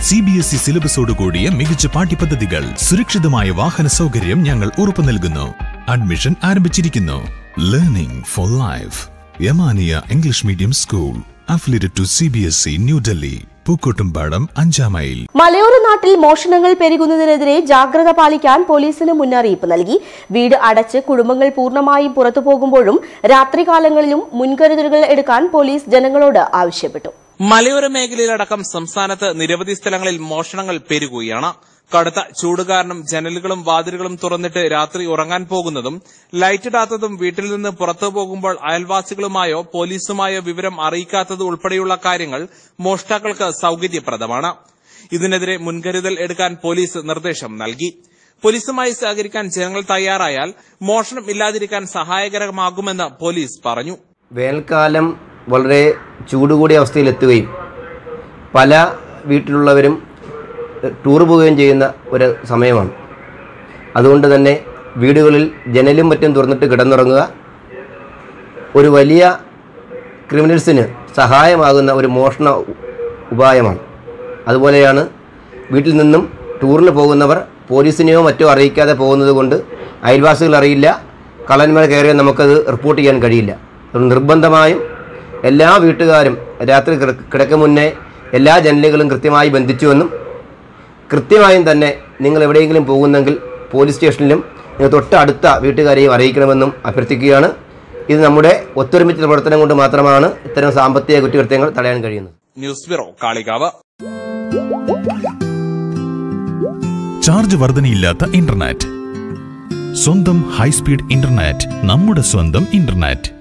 C B S E സിലബസോട് കൂടിയ മികച്ച പാഠ്യപദ്ധതികൾ സുരക്ഷിതമായ വാഹന സൗകര്യം ഞങ്ങൾ ഉറപ്പു നൽകുന്നു അഡ്മിഷൻ ആരംഭിച്ചിരിക്കുന്നു learning for life Yamaniya English medium school affiliated to C B S E New Delhi Pookkottumpadam അഞ്ചാം മൈൽ മലയോര നാട്ടിൽ മോഷണങ്ങൾ പെരുകുന്നതിനെതിരെ ജാഗ്രത പാലിക്കാൻ പോലീസിന് മുന്നറിയിപ്പ് നൽകി വീട് അടച്ച് കുടുംബങ്ങൾ പൂർണ്ണമായും പുറത്തു പോകുമ്പോഴും രാത്രികാലങ്ങളിലും മുൻകരുതലുകൾ എടുക്കാൻ പോലീസ് ജനങ്ങളോട് ആവശ്യപ്പെട്ടു മലയോര മേഖലയിലടക്കം സംസ്ഥാനത്ത് നിരവധി സ്ഥലങ്ങളിൽ മോഷണങ്ങൾ പെരുകുകയാണ് കടുത്ത ചൂട് കാരണം ജനലുകളും വാതിലുകളും തുറന്നിട്ട് രാത്രി ഉറങ്ങാൻ പോകുന്നതും ലൈറ്റ് ഇടാത്തതും വീട്ടിൽ നിന്ന് പുറത്തു പോകുമ്പോൾ അയൽവാസികളുമായോ പോലീസുമായോ വിവരം അറിയിക്കാത്തത് ഉൾപ്പെടെയുള്ള കാര്യങ്ങൾ മോഷ്ടാക്കൾക്ക് സൌകര്യപ്രദമാണ് ഇതിനെതിരെ മുൻകരുതൽ എടുക്കാൻ പോലീസ് നിർദ്ദേശം നൽകി പോലീസുമായി സഹകരിക്കാൻ ജനങ്ങൾ തയ്യാറായാൽ മോഷണം ഇല്ലാതിരിക്കാൻ സഹായകരമാകുമെന്ന് പോലീസ് പറഞ്ഞു വേനൽക്കാലം വളരെ ചൂട് കൂടിയ അവസ്ഥയിലെത്തുകയും പല വീട്ടിലുള്ളവരും ടൂർ പോവുകയും ചെയ്യുന്ന ഒരു സമയമാണ് അതുകൊണ്ട് തന്നെ വീടുകളിൽ ജനലും മറ്റും തുറന്നിട്ട് കിടന്നുറങ്ങുക ഒരു വലിയ ക്രിമിനൽസിന് സഹായമാകുന്ന ഒരു മോഷണ ഉപായമാണ് അതുപോലെയാണ് വീട്ടിൽ നിന്നും ടൂറിന് പോകുന്നവർ പോലീസിനെയോ മറ്റോ അറിയിക്കാതെ പോകുന്നത് കൊണ്ട് അയൽവാസികൾ അറിയില്ല കള്ളന്മാർ കയറിയാൽ നമുക്കത് റിപ്പോർട്ട് ചെയ്യാൻ കഴിയില്ല അതുകൊണ്ട് നിർബന്ധമായും എല്ലാ വീട്ടുകാരും രാത്രി കിട- കിടക്ക് മുന്നേ എല്ലാ ജനലുകളും കൃത്യമായി ബന്ധിച്ചുവെന്നും കൃത്യമായും തന്നെ നിങ്ങൾ എവിടെയെങ്കിലും പോകുന്നെങ്കിൽ പോലീസ് സ്റ്റേഷനിലും നിങ്ങൾ തൊട്ടടുത്ത വീട്ടുകാരെയും അറിയിക്കണമെന്നും അഭ്യർത്ഥിക്കുകയാണ് ഇത് നമ്മുടെ ഒത്തൊരുമിച്ച പ്രവർത്തനം കൊണ്ട് മാത്രമാണ് ഇത്തരം സാമ്പത്തിക കുറ്റകൃത്യങ്ങൾ തടയാൻ കഴിയുന്നത് ന്യൂസ് ബ്യൂറോ കാളികാവ് ചാർജ് വർധനയില്ലാത്ത ഇന്റർനെറ്റ് സ്വന്തം ഹൈസ്പീഡ് ഇന്റർനെറ്റ് നമ്മുടെ സ്വന്തം ഇന്റർനെറ്റ്